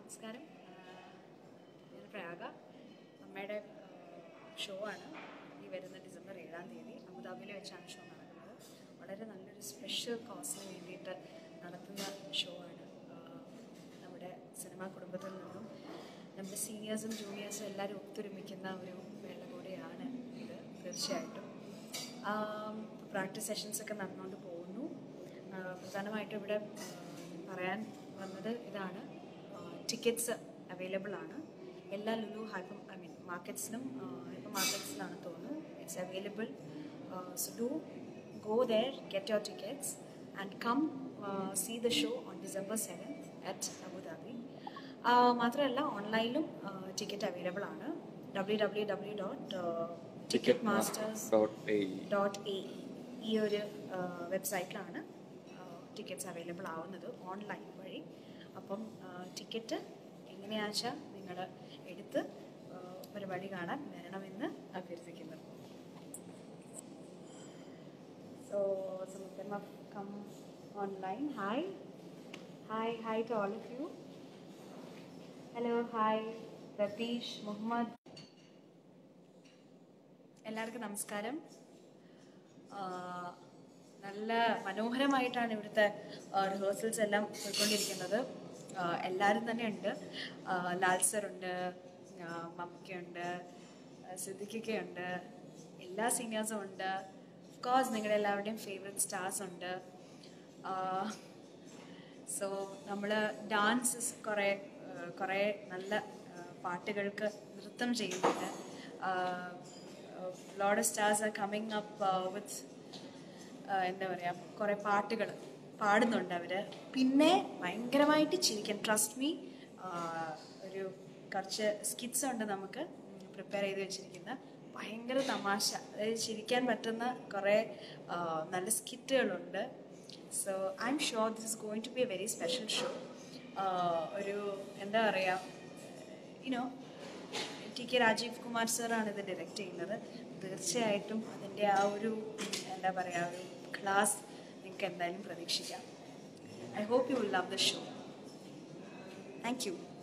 നമസ്കാരം ഞാൻ പ്രയാഗ അമ്മയുടെ ഷോ ആണ് ഈ വരുന്ന ഡിസംബർ ഏഴാം തീയതി അബുദാബിയിൽ വെച്ചാണ് ഷോ നടക്കുന്നത് വളരെ നല്ലൊരു സ്പെഷ്യൽ കോസിന് വേണ്ടിയിട്ട് നടത്തുന്ന ഷോ ആണ് ആഹ് നമ്മുടെ സിനിമാ കുടുംബത്തിൽ നിന്നും നമ്മുടെ സീനിയേഴ്സും ജൂനിയേഴ്സും എല്ലാവരും ഒത്തൊരുമിക്കുന്ന ഒരു വേള കൂടിയാണ് ഇത് തീർച്ചയായിട്ടും പ്രാക്ടീസ് സെഷൻസ് ഒക്കെ നടന്നുകൊണ്ട് പോകുന്നു ആഹ് പ്രധാനമായിട്ടും ഇവിടെ ആഹ് പറയാൻ വന്നത് ഇതാണ് ടിക്കറ്റ്സ് അവൈലബിൾ ആണ് എല്ലാ ലുലു ഹൈപ്പർ ഐ മീൻ മാർക്കറ്റ്സിനും ഹൈപ്പർ മാർക്കറ്റ്സിലാണ് തോന്നുന്നു it's available so do go there get your tickets and come see the show on December seventh at Abu Dhabi മാത്രമല്ല ഓൺലൈനിലും ടിക്കറ്റ് അവൈലബിൾ ആണ് W W W dot ticket masters dot A dot A ഈ ഒരു വെബ്സൈറ്റിലാണ് tickets available ആവുന്നത് online വഴി അപ്പം ticket എങ്ങനെയാണെന്ന് വെച്ചാൽ നിങ്ങൾ എടുത്ത് ആ, പരിപാടി കാണാൻ വരണമെന്ന് അഭ്യർത്ഥിക്കുന്നു so some of them have come online. Hi. Hi, hi to all of you. Hello, hi. Ratish, Muhammad. എല്ലാവർക്കും നമസ്കാരം ആ, നല്ല മനോഹരമായിട്ടാണ് ഇവിടുത്തെ റിഹേഴ്സൽസ് എല്ലാം പോയിക്കൊണ്ടിരിക്കുന്നത് ആ, എല്ലാവരും തന്നെ ഉണ്ട് ആ, ലാൽ സറുണ്ട് മമ്മയ്ക്കുണ്ട് സിദ്ദിഖിക്കുണ്ട് എല്ലാ സീനിയേഴ്സും ഉണ്ട് കോഴ്സ് നിങ്ങളുടെ എല്ലാവരുടെയും ഫേവറേറ്റ് സ്റ്റാർസ് ഉണ്ട് സോ നമ്മൾ ഡാൻസസ് കുറേ കുറേ നല്ല ആ, പാട്ടുകൾക്ക് നൃത്തം ചെയ്യുന്നുണ്ട് load stars are coming up with എന്താ പറയുക കുറേ പാട്ടുകൾ പാടുന്നുണ്ട് അവർ പിന്നെ ഭയങ്കരമായിട്ട് ചിരിക്കാൻ ട്രസ്റ്റ് മീ ഒരു കുറച്ച് സ്കിറ്റ്സ് ഉണ്ട് നമുക്ക് പ്രിപ്പയർ ചെയ്ത് വെച്ചിരിക്കുന്ന ഭയങ്കര തമാശ അതായത് ചിരിക്കാൻ പറ്റുന്ന കുറേ ആ, നല്ല സ്കിറ്റുകളുണ്ട് so I am sure this is going to be a very special show ഒരു എന്താ പറയുക you know T K Rajeev Kumar സാറാണ് ഇത് ഡയറക്റ്റ് ചെയ്യുന്നത് തീർച്ചയായിട്ടും അതിൻ്റെ ആ ഒരു എന്താ പറയുക ഒരു ക്ലാസ് നിങ്ങൾക്ക് എന്തായാലും പ്രതീക്ഷിക്കാം I hope you will love the show thank U